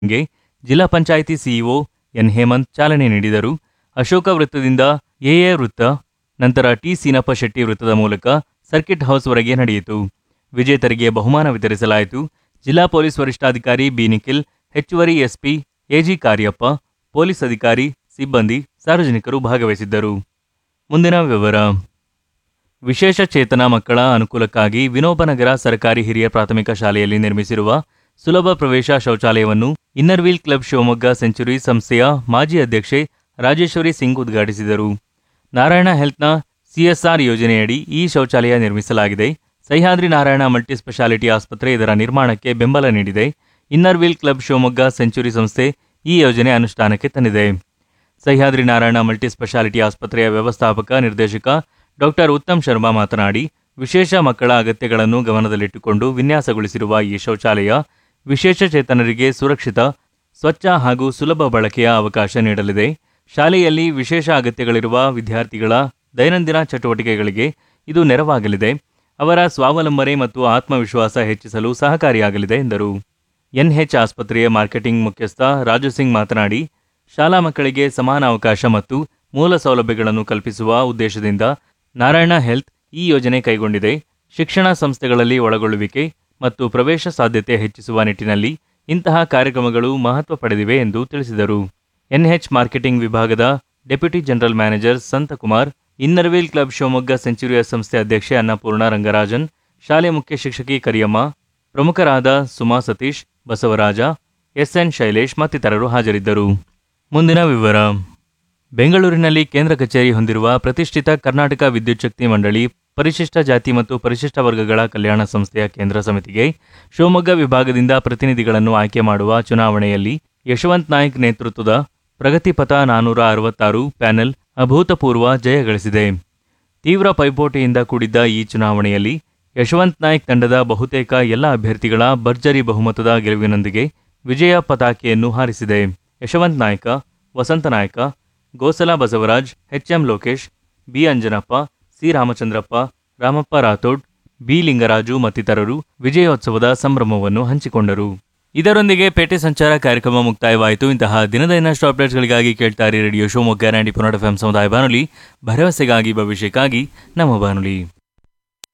ಗೆ ಜಿಲ್ಲಾ panchayat CEO N Hemant ಚಾಲನೆ ನೀಡಿದರು ಅಶೋಕ ವೃತ್ತದಿಂದ ಎಎ ವೃತ್ತ ನಂತರ ಟಿ ಸೀನಪ್ಪ ಶೆಟ್ಟಿ ವೃತ್ತದ ಮೂಲಕ ಸರ್ಕಿಟ್ ಹೌಸ್ವರೆಗೆ ನಡೆಯಿತು ವಿಜೇತರಿಗೆ ಬಹುಮಾನ ವಿತರಿಸಲಾಯಿತು ಜಿಲ್ಲಾ ಪೊಲೀಸ್ ವರಿಷ್ಠಾಧಿಕಾರಿ ಬಿ ನಿಖಿಲ್ ಹೆಚ್ಚುವರಿ ಎಸ್ಪಿ ಎಜಿ ಕಾರ್ಯಪ್ಪ ಪೊಲೀಸ್ ಅಧಿಕಾರಿ ಸಿಬ್ಬಂದಿ ಸಾರ್ವಜನಿಕರು ಭಾಗವಹಿಸಿದ್ದರು ಮುಂದಿನ ವಿವರ ವಿಶೇಷ ಚೇತನ ಮಕ್ಕಳ ಅನುಕೂಲಕ್ಕಾಗಿ ವಿನೋಬನಗರ ಸರ್ಕಾರಿ ಹಿರಿಯ ಪ್ರಾಥಮಿಕ ಶಾಲೆಯಲ್ಲಿ ನಿರ್ಮಿಸಿರುವ ಸುಲಭ ಪ್ರವೇಶ ಶೌಚಾಲಯವನ್ನು ಇನ್ನರ್ವೀಲ್ ಕ್ಲಬ್ ಶಿವಮೊಗ್ಗ ಸೆಂಚುರಿ ಸಂಸ್ಥೆಯ ಮಾಜಿ ಅಧ್ಯಕ್ಷೆ ರಾಜೇಶ್ವರಿ ಸಿಂಗ್ ಉದ್ಘಾಟಿಸಿದರು ನಾರಾಯಣ ಹೆಲ್ತ್ನ ಸಿಎಸ್ಆರ್ ಯೋಜನೆಯಡಿ ಈ ಶೌಚಾಲಯ ನಿರ್ಮಿಸಲಾಗಿದೆ ಸಹ್ಯಾದ್ರಿ ನಾರಾಯಣ ಮಲ್ಟಿ ಸ್ಪೆಷಾಲಿಟಿ ಆಸ್ಪತ್ರೆ ಇದರ ನಿರ್ಮಾಣಕ್ಕೆ ಬೆಂಬಲ ನೀಡಿದೆ ಇನ್ನರ್ವೀಲ್ ಕ್ಲಬ್ ಶಿವಮೊಗ್ಗ ಸೆಂಚುರಿ ಸಂಸ್ಥೆ ಈ ಯೋಜನೆ ಅನುಷ್ಠಾನಕ್ಕೆ ತಂದಿದೆ ಸಹ್ಯಾದ್ರಿ ನಾರಾಯಣ ಮಲ್ಟಿ ಸ್ಪೆಷಾಲಿಟಿ ಆಸ್ಪತ್ರೆಯ ವ್ಯವಸ್ಥಾಪಕ ನಿರ್ದೇಶಕ ಡಾಕ್ಟರ್ ಉತ್ತಮ್ ಶರ್ಮಾ ಮಾತನಾಡಿ ವಿಶೇಷ ಮಕ್ಕಳ ಅಗತ್ಯಗಳನ್ನು ಗಮನದಲ್ಲಿಟ್ಟುಕೊಂಡು ವಿನ್ಯಾಸಗೊಳಿಸಿರುವ ಈ ಶೌಚಾಲಯ ವಿಶೇಷ ಚೇತನರಿಗೆ ಸುರಕ್ಷಿತ ಸ್ವಚ್ಛ ಹಾಗೂ ಸುಲಭ ಬಳಕೆಯ ಅವಕಾಶ ನೀಡಲಿದೆ ಶಾಲೆಯಲ್ಲಿ ವಿಶೇಷ ಅಗತ್ಯಗಳಿರುವ ವಿದ್ಯಾರ್ಥಿಗಳ ದೈನಂದಿನ ಚಟುವಟಿಕೆಗಳಿಗೆ ಇದು ನೆರವಾಗಲಿದೆ ಅವರ ಸ್ವಾವಲಂಬನೆ ಮತ್ತು ಆತ್ಮವಿಶ್ವಾಸ ಹೆಚ್ಚಿಸಲು ಸಹಕಾರಿಯಾಗಲಿದೆ ಎಂದರು ಎನ್ಎಚ್ ಆಸ್ಪತ್ರೆಯ ಮಾರ್ಕೆಟಿಂಗ್ ಮುಖ್ಯಸ್ಥ ರಾಜು ಸಿಂಗ್ ಮಾತನಾಡಿ ಶಾಲಾ ಮಕ್ಕಳಿಗೆ ಸಮಾನ ಅವಕಾಶ ಮತ್ತು ಮೂಲ ಸೌಲಭ್ಯಗಳನ್ನು ಕಲ್ಪಿಸುವ ಉದ್ದೇಶದಿಂದ ನಾರಾಯಣ ಹೆಲ್ತ್ ಈ ಯೋಜನೆ ಕೈಗೊಂಡಿದೆ ಶಿಕ್ಷಣ ಸಂಸ್ಥೆಗಳಲ್ಲಿ ಒಳಗೊಳ್ಳುವಿಕೆ ಮತ್ತು ಪ್ರವೇಶ ಸಾಧ್ಯತೆ ಹೆಚ್ಚಿಸುವ ನಿಟ್ಟಿನಲ್ಲಿ ಇಂತಹ ಕಾರ್ಯಕ್ರಮಗಳು ಮಹತ್ವ ಪಡೆದಿವೆ ಎಂದು ತಿಳಿಸಿದರು ಎನ್ಎಚ್ ಮಾರ್ಕೆಟಿಂಗ್ ವಿಭಾಗದ deputy general manager Santhakumar inner wheel club Shivamogga ಸೆಂಚುರಿಯ ಸಂಸ್ಥೆ ಅಧ್ಯಕ್ಷೆ ಅನ್ನಪೂರ್ಣ ರಂಗರಾಜನ್ ಶಾಲೆ ಮುಖ್ಯ ಶಿಕ್ಷಕಿ ಕರಿಯಮ್ಮ ಪ್ರಮುಖರಾದ ಸುಮಾ ಸತೀಶ್ ಬಸವರಾಜ ಎಸ್ಎನ್ ಶೈಲೇಶ್ ಮತ್ತಿತರರು ಹಾಜರಿದ್ದರು ಮುಂದಿನ ವಿವರ ಬೆಂಗಳೂರಿನಲ್ಲಿ ಕೇಂದ್ರ ಕಚೇರಿ ಹೊಂದಿರುವ ಪ್ರತಿಷ್ಠಿತ ಕರ್ನಾಟಕ ವಿದ್ಯುತ್ ಶಕ್ತಿ ಮಂಡಳಿ ಪರಿಶಿಷ್ಟ ಜಾತಿ ಮತ್ತು ಪರಿಶಿಷ್ಟ ವರ್ಗಗಳ ಕಲ್ಯಾಣ ಸಂಸ್ಥೆಯ ಕೇಂದ್ರ ಸಮಿತಿಗೆ ಶಿವಮೊಗ್ಗ ವಿಭಾಗದಿಂದ ಪ್ರತಿನಿಧಿಗಳನ್ನು ಆಯ್ಕೆ ಮಾಡುವ ಚುನಾವಣೆಯಲ್ಲಿ ಯಶವಂತ್ ನಾಯ್ಕ್ ನೇತೃತ್ವದ ಪ್ರಗತಿಪಥ ನಾನೂರ ಅರವತ್ತಾರು ಪ್ಯಾನೆಲ್ ಅಭೂತಪೂರ್ವ ಜಯ ಗಳಿಸಿದೆ ತೀವ್ರ ಪೈಪೋಟಿಯಿಂದ ಕೂಡಿದ್ದ ಈ ಚುನಾವಣೆಯಲ್ಲಿ ಯಶವಂತ್ ನಾಯ್ಕ್ ತಂಡದ ಬಹುತೇಕ ಎಲ್ಲ ಅಭ್ಯರ್ಥಿಗಳ ಭರ್ಜರಿ ಬಹುಮತದ ಗೆಲುವಿನೊಂದಿಗೆ ವಿಜಯ ಪತಾಕೆಯನ್ನು ಹಾರಿಸಿದೆ Yashwant Naik Vasantha Naik Gosala Basavaraj HM Lokesh B Anjanappa C Ramachandrappa Ramappa Rathod B Lingaraju ಮತ್ತಿತರರು ವಿಜಯೋತ್ಸವದ ಸಂಭ್ರಮವನ್ನು ಹಂಚಿಕೊಂಡರು ಇದರೊಂದಿಗೆ ಪೇಟೆ ಸಂಚಾರ ಕಾರ್ಯಕ್ರಮ ಮುಕ್ತಾಯವಾಯಿತು ಇಂತಹ ದಿನದ ಇನ್ನಷ್ಟು ಅಪ್ಡೇಟ್ಸ್ಗಳಿಗಾಗಿ ಕೇಳ್ತಾರೆ ರೇಡಿಯೋ ಶಿವಮೊಗ್ಗ ನೈಂಟಿ ಪೊನ್ನಡ ಎಫ್ ಸಮುದಾಯ ಬಾನುಲಿ ಭರವಸೆಗಾಗಿ ಭವಿಷ್ಯಕ್ಕಾಗಿ ನಮ್ಮ ಬಾನುಲಿ